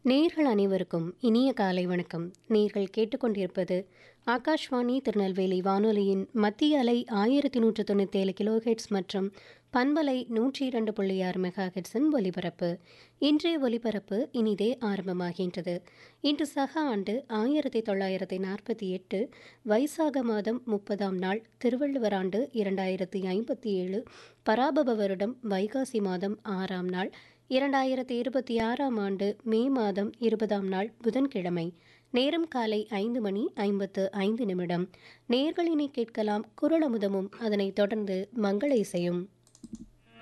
நேர்கள் அனைவருக்கும் இனிய காலை வணக்கம் நேர்கள் கேட்டுக்கொண்டிருப்பது ஆகாஷ்வாணி திருநெல்வேலி வானொலியின் மத்திய அலை ஆயிரத்தி நூற்று தொண்ணூற்றி ஏழு கிலோஹெட்ஸ் மற்றும் பண்பலை நூற்றி இரண்டு புள்ளி ஆறு மெகா ஹெட்ஸின் ஒலிபரப்பு இன்றைய ஒலிபரப்பு இனிதே ஆரம்பமாகின்றது இன்று சக ஆண்டு ஆயிரத்தி தொள்ளாயிரத்தி நாற்பத்தி எட்டு வைசாக மாதம் முப்பதாம் நாள் திருவள்ளுவர் ஆண்டு இரண்டாயிரத்தி ஐம்பத்தி ஏழு பராபவ வருடம் வைகாசி மாதம் ஆறாம் நாள் இரண்டாயிரத்தி இருபத்தி ஆறாம் ஆண்டு மே மாதம் இருபதாம் நாள் புதன்கிழமை நேரம் காலை ஐந்து மணி ஐம்பத்து ஐந்து நிமிடம் நேர்களினை கேட்கலாம் குரலமுதமும் அதனைத் தொடர்ந்து மங்கள இசையும்